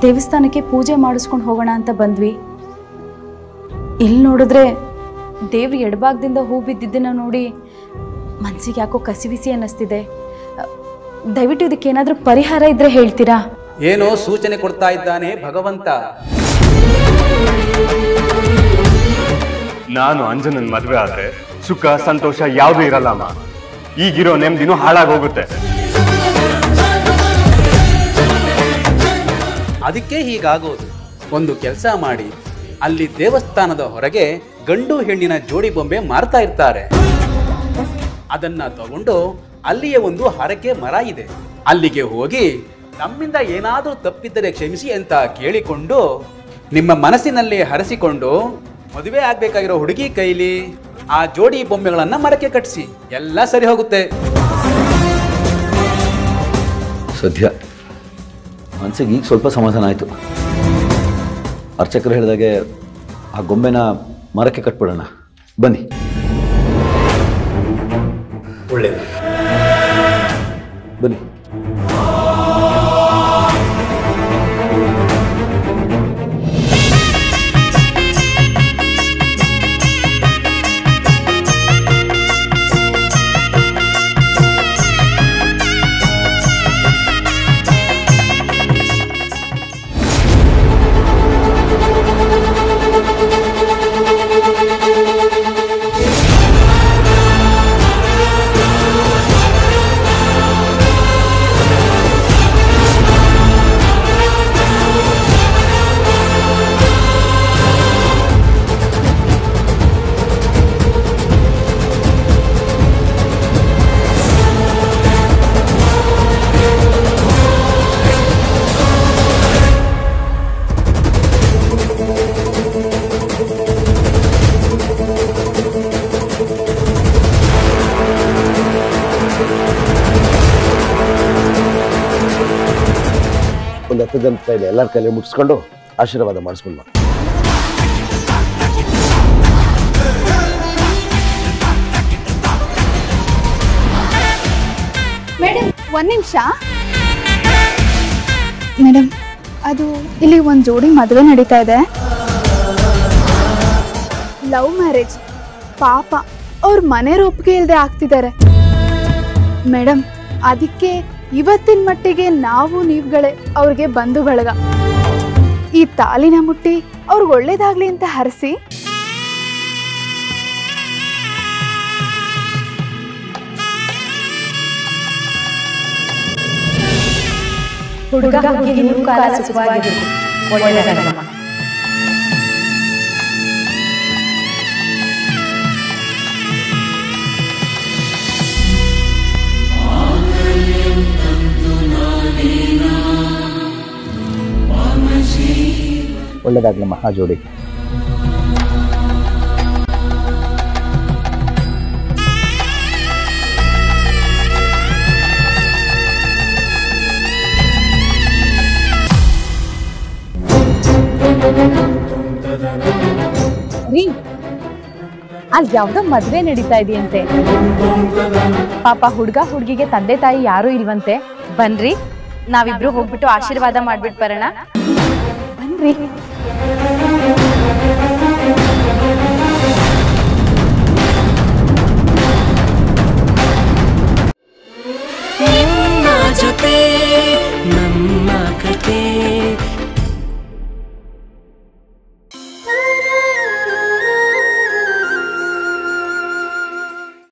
ದೇವಸ್ಥಾನಕ್ಕೆ ಪೂಜೆ ಮಾಡಿಸ್ಕೊಂಡು ಹೋಗೋಣ ಅಂತ ಬಂದ್ವಿ ಇಲ್ಲಿ ನೋಡಿದ್ರೆ ದೇವ್ರ ಎಡಭಾಗದಿಂದ ಹೂ ಬಿದ್ದಿದ್ದನ್ನ ನೋಡಿ ಮನ್ಸಿಗೆ ಯಾಕೋ ಕಸಿವಿಸಿ ಅನ್ನಿಸ್ತಿದೆ ಅ, ದಯವಿಟ್ಟು ಇದಕ್ಕೆ ಏನಾದರೂ ಪರಿಹಾರ ಇದ್ರೆ ಹೇಳ್ತೀರಾ ಏನೋ ಸೂಚನೆ ಕೊಡ್ತಾ ಇದ್ದಾನೆ ಭಗವಂತ ನಾನು ಅಂಜನನ್ ಮದ್ವೆ ಆದ್ರೆ ಸುಖ ಸಂತೋಷ ಯಾವ್ದು ಇರಲ್ಲಮ್ಮ ಈಗಿರೋ ನೆಮ್ಮದಿನೂ ಹಾಳಾಗೋಗುತ್ತೆ ಅದಕ್ಕೆ ಹೀಗಾಗೋದು ಒಂದು ಕೆಲಸ ಮಾಡಿ ಅಲ್ಲಿ ದೇವಸ್ಥಾನದ ಹೊರಗೆ ಗಂಡು ಹೆಣ್ಣಿನ ಜೋಡಿ ಬೊಂಬೆ ಮಾರ್ತಾ ಇರ್ತಾರೆ ಅದನ್ನ ತಗೊಂಡು ಅಲ್ಲಿಯೇ ಒಂದು ಹರಕೆ ಮರ ಇದೆ ಅಲ್ಲಿಗೆ ಹೋಗಿ ನಮ್ಮಿಂದ ಏನಾದರೂ ತಪ್ಪಿದ್ದರೆ ಕ್ಷಮಿಸಿ ಅಂತ ಕೇಳಿಕೊಂಡು ನಿಮ್ಮ ಮನಸ್ಸಿನಲ್ಲಿ ಹರಸಿಕೊಂಡು ಮದುವೆ ಆಗ್ಬೇಕಾಗಿರೋ ಹುಡುಗಿ ಕೈಲಿ ಆ ಜೋಡಿ ಬೊಂಬೆಗಳನ್ನ ಮರಕ್ಕೆ ಕಟ್ಟಿಸಿ ಎಲ್ಲ ಸರಿ ಹೋಗುತ್ತೆ ಸದ್ಯ ಮನಸ್ಸಿಗೆ ಈಗ ಸ್ವಲ್ಪ ಸಮಾಧಾನ ಆಯಿತು ಅರ್ಚಕರು ಹೇಳಿದಾಗೆ ಆ ಗೊಂಬೆನ ಮರಕ್ಕೆ ಕಟ್ಬಿಡೋಣ ಬನ್ನಿ ಒಳ್ಳೆಯದು ಬನ್ನಿ ಒಂದು ಹತ್ತು ಜನ ಕೈಲಿ ಎಲ್ಲರ ಕೈಲಿ ಮುಗಿಸ್ಕೊಂಡು ಆಶೀರ್ವಾದ ಮಾಡಿಸ್ಕೊಂಡು ಬಾ. ಮೇಡಮ್ ಒಂದ್ ನಿಮಿಷ ಮೇಡಮ್ ಅದು ಇಲ್ಲಿ ಒಂದು ಜೋಡಿ ಮದುವೆ ನಡೀತಾ ಇದೆ ಲವ್ ಮ್ಯಾರೇಜ್ ಪಾಪ ಅವ್ರ ಮನೆಯವ್ರ ಒಪ್ಪಿಗೆ ಇಲ್ಲದೆ ಆಗ್ತಿದ್ದಾರೆ ಮೇಡಮ್ ಅದಕ್ಕೆ ಇವತ್ತಿನ ಮಟ್ಟಿಗೆ ನಾವು ನೀವುಗಳೇ ಅವ್ರಿಗೆ ಬಂಧು ಬಳಗ ಈ ತಾಲಿನ ಮುಟ್ಟಿ ಅವ್ರಿಗೆ ಒಳ್ಳೇದಾಗ್ಲಿ ಅಂತ ಹರಿಸಿ ಹುಡುಗ ಹುಡುಗಿ ಮೂರು ಕಾಲ ಸುಖವಾಗಿರ್ಬೇಕು ಒಳ್ಳೆಯದಾಗಮ್ಮ ಒಳ್ಳೇದಾಗ್ಲಮ್ಮ ಆ ಜೋಡಿ ರೀ ಅಲ್ಲಿ ಯಾವ್ದೋ ಮದ್ವೆ ನಡೀತಾ ಇದೆಯಂತೆ ಪಾಪ ಹುಡುಗ ಹುಡುಗಿಗೆ ತಂದೆ ತಾಯಿ ಯಾರು ಇಲ್ವಂತೆ ಬನ್ರಿ ನಾವಿಬ್ರು ಹೋಗ್ಬಿಟ್ಟು ಆಶೀರ್ವಾದ ಮಾಡ್ಬಿಟ್ಟು ಬರೋಣ ಬನ್ರಿ ನಿಮ್ಮ ಜೊತೆ